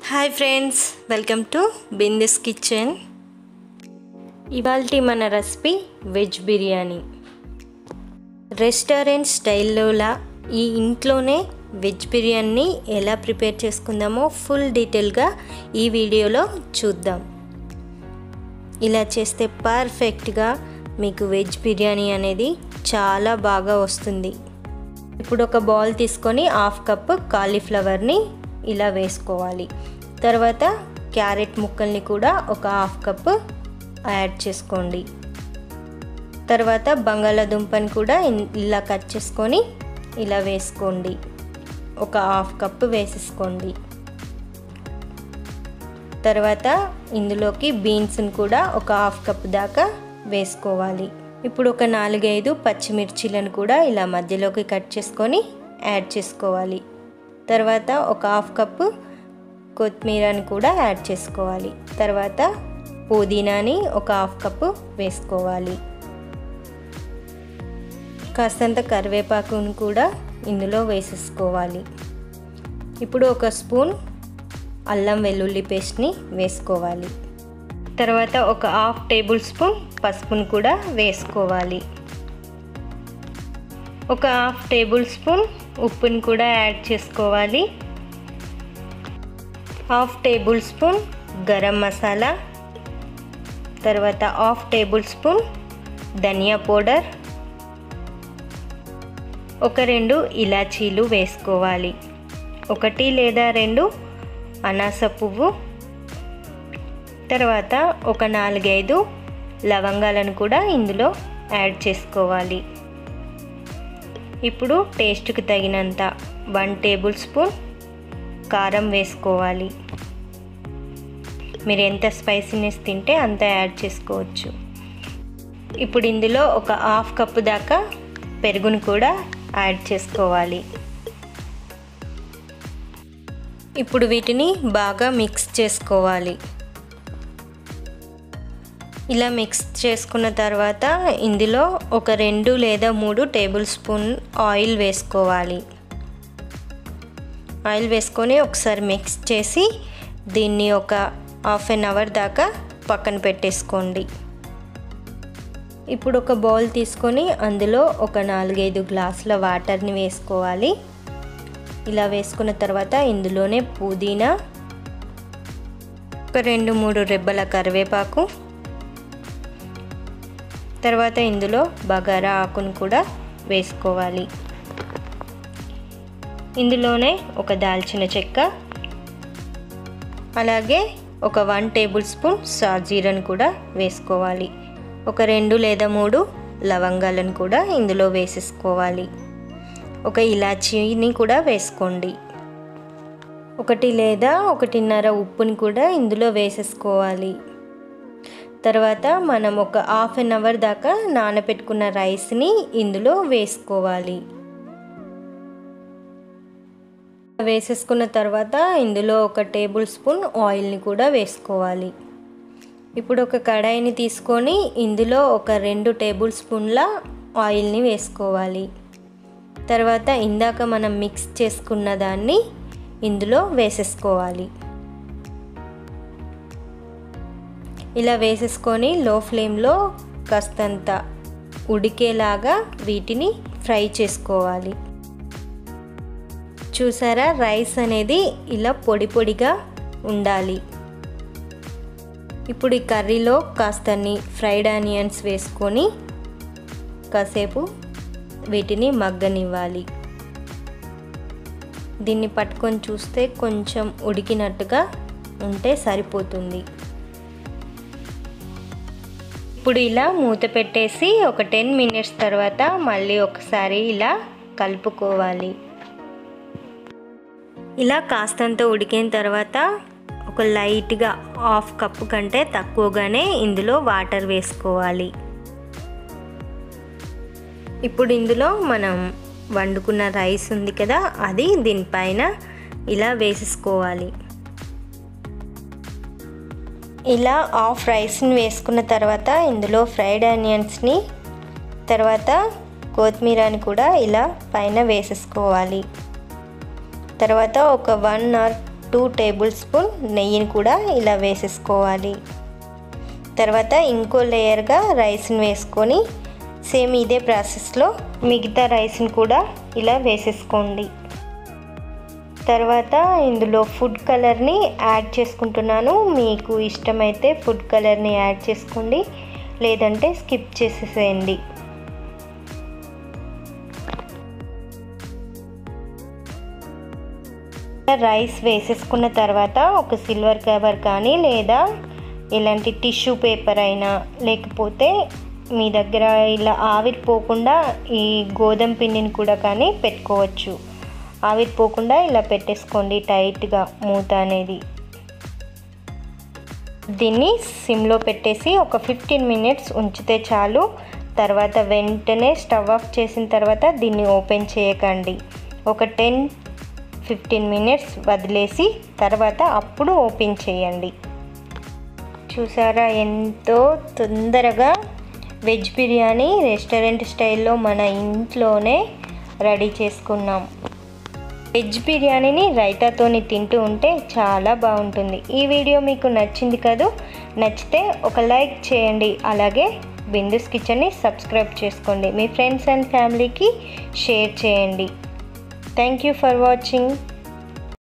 hi friends welcome to Bindu's kitchen ఇవాళ మన recipe veg biryani restaurant స్టైల్లోలా ఈ ఇంట్లోనే వెజ్ బిర్యానీ ఎలా ప్రిపేర్ చేసుకుందామో ఫుల్ డీటెయిల్గా ఈ వీడియోలో చూద్దాం ఇలా చేస్తే పర్ఫెక్ట్గా మీకు వెజ్ బిర్యానీ అనేది చాలా బాగా వస్తుంది ఇప్పుడు ఒక బౌల్ తీసుకొని హాఫ్ కప్ కాలీఫ్లవర్ని ఇలా వేసుకోవాలి తర్వాత క్యారెట్ ముక్కల్ని కూడా ఒక హాఫ్ కప్ యాడ్ చేసుకోండి తర్వాత బంగాళాదుంపని కూడా ఇలా కట్ చేసుకొని ఇలా వేసుకోండి ఒక హాఫ్ కప్ వేసేసుకోండి తర్వాత ఇందులోకి బీన్స్ని కూడా ఒక హాఫ్ కప్ దాకా వేసుకోవాలి ఇప్పుడు ఒక నాలుగైదు పచ్చిమిర్చీలను కూడా ఇలా మధ్యలోకి కట్ చేసుకొని యాడ్ చేసుకోవాలి తర్వాత ఒక హాఫ్ కప్పు కొత్తిమీరని కూడా యాడ్ చేసుకోవాలి తర్వాత పుదీనాని ఒక హాఫ్ కప్పు వేసుకోవాలి కాస్తంత కరివేపాకును కూడా ఇందులో వేసేసుకోవాలి ఇప్పుడు ఒక స్పూన్ అల్లం వెల్లుల్లి పేస్ట్ని వేసుకోవాలి తర్వాత ఒక హాఫ్ టేబుల్ స్పూన్ పసుపును కూడా వేసుకోవాలి ఒక హాఫ్ టేబుల్ స్పూన్ ఉప్పుని కూడా యాడ్ చేసుకోవాలి half tablespoon garam masala తర్వాత హాఫ్ టేబుల్ స్పూన్ ధనియా పౌడర్ ఒక రెండు ఇలాచీలు వేసుకోవాలి ఒకటి లేదా రెండు అనాస పువ్వు తర్వాత ఒక నాలుగైదు లవంగాలను కూడా ఇందులో యాడ్ చేసుకోవాలి ఇప్పుడు టేస్ట్కి తగినంత వన్ టేబుల్ స్పూన్ కారం వేసుకోవాలి మీరు ఎంత స్పైసీనెస్ తింటే అంత యాడ్ చేసుకోవచ్చు ఇప్పుడు ఇందులో ఒక హాఫ్ కప్పు దాకా పెరుగును కూడా యాడ్ చేసుకోవాలి ఇప్పుడు వీటిని బాగా మిక్స్ చేసుకోవాలి ఇలా మిక్స్ చేసుకున్న తర్వాత ఇందులో ఒక రెండు లేదా మూడు టేబుల్ స్పూన్ ఆయిల్ వేసుకోవాలి ఆయిల్ వేసుకొని ఒకసారి మిక్స్ చేసి దీన్ని ఒక హాఫ్ అన్ అవర్ దాకా పక్కన పెట్టేసుకోండి ఇప్పుడు ఒక బౌల్ తీసుకొని అందులో ఒక నాలుగైదు గ్లాసుల వాటర్ని వేసుకోవాలి ఇలా వేసుకున్న తర్వాత ఇందులోనే పుదీనా ఒక రెండు మూడు రెబ్బల కరివేపాకు తర్వాత ఇందులో బగారా ఆకును కూడా వేసుకోవాలి ఇందులోనే ఒక దాల్చిన చెక్క అలాగే ఒక వన్ టేబుల్ స్పూన్ సాజీరను కూడా వేసుకోవాలి ఒక రెండు లేదా మూడు లవంగాలను కూడా ఇందులో వేసేసుకోవాలి ఒక ఇలాచీని కూడా వేసుకోండి ఒకటి లేదా ఒకటిన్నర ఉప్పుని కూడా ఇందులో వేసేసుకోవాలి తర్వాత మనం ఒక హాఫ్ అన్ అవర్ దాకా నానబెట్టుకున్న రైస్ని ఇందులో వేసుకోవాలి వేసేసుకున్న తర్వాత ఇందులో ఒక టేబుల్ స్పూన్ ఆయిల్ని కూడా వేసుకోవాలి ఇప్పుడు ఒక కడాయిని తీసుకొని ఇందులో ఒక రెండు టేబుల్ స్పూన్ల ఆయిల్ని వేసుకోవాలి తర్వాత ఇందాక మనం మిక్స్ చేసుకున్న దాన్ని ఇందులో వేసేసుకోవాలి ఇలా వేసేసుకొని లో ఫ్లేమ్లో కాస్తంత ఉడికేలాగా వీటిని ఫ్రై చేసుకోవాలి చూసారా రైస్ అనేది ఇలా పొడి పొడిగా ఉండాలి ఇప్పుడు ఈ కర్రీలో కాస్తన్ని ఫ్రైడ్ ఆనియన్స్ వేసుకొని కాసేపు వీటిని మగ్గనివ్వాలి దీన్ని పట్టుకొని చూస్తే కొంచెం ఉడికినట్టుగా ఉంటే సరిపోతుంది ఇప్పుడు ఇలా మూత పెట్టేసి ఒక టెన్ మినిట్స్ తర్వాత మళ్ళీ ఒకసారి ఇలా కలుపుకోవాలి ఇలా కాస్తంత ఉడికిన తర్వాత ఒక లైట్గా హాఫ్ కప్పు కంటే తక్కువగానే ఇందులో వాటర్ వేసుకోవాలి ఇప్పుడు ఇందులో మనం వండుకున్న రైస్ ఉంది కదా అది దీనిపైన ఇలా వేసేసుకోవాలి ఇలా హాఫ్ రైస్ని వేసుకున్న తర్వాత ఇందులో ఫ్రైడ్ ఆనియన్స్ని తర్వాత కొత్తిమీరని కూడా ఇలా పైన వేసేసుకోవాలి తర్వాత ఒక one or two tablespoon నెయ్యిని కూడా ఇలా వేసేసుకోవాలి తర్వాత ఇంకో లేయర్గా రైస్ని వేసుకొని సేమ్ ఇదే ప్రాసెస్లో మిగతా రైస్ని కూడా ఇలా వేసేసుకోండి తర్వాత ఇందులో ఫుడ్ కలర్ని యాడ్ చేసుకుంటున్నాను మీకు ఇష్టమైతే ఫుడ్ కలర్ని యాడ్ చేసుకోండి లేదంటే స్కిప్ చేసేసేయండి రైస్ వేసేసుకున్న తర్వాత ఒక సిల్వర్ కవర్ కానీ లేదా ఇలాంటి టిష్యూ పేపర్ అయినా లేకపోతే మీ దగ్గర ఇలా ఆవిరిపోకుండా ఈ గోధుమ పిండిని కూడా కానీ పెట్టుకోవచ్చు ఆవిరిపోకుండా ఇలా పెట్టేసుకోండి టైట్గా మూత అనేది దీన్ని సిమ్లో పెట్టేసి ఒక ఫిఫ్టీన్ మినిట్స్ ఉంచితే చాలు తర్వాత వెంటనే స్టవ్ ఆఫ్ చేసిన తర్వాత దీన్ని ఓపెన్ చేయకండి ఒక టెన్ ఫిఫ్టీన్ మినిట్స్ వదిలేసి తర్వాత అప్పుడు ఓపెన్ చేయండి చూసారా ఎంతో తొందరగా వెజ్ బిర్యానీ రెస్టారెంట్ స్టైల్లో మన ఇంట్లోనే రెడీ చేసుకున్నాం వెజ్ బిర్యానీని రైతాతోని తింటూ ఉంటే చాలా బాగుంటుంది ఈ వీడియో మీకు నచ్చింది కదూ నచ్చితే ఒక లైక్ చేయండి అలాగే బిందుస్ కిచెన్ని సబ్స్క్రైబ్ చేసుకోండి మీ ఫ్రెండ్స్ అండ్ ఫ్యామిలీకి షేర్ చేయండి థ్యాంక్ యూ ఫర్ వాచింగ్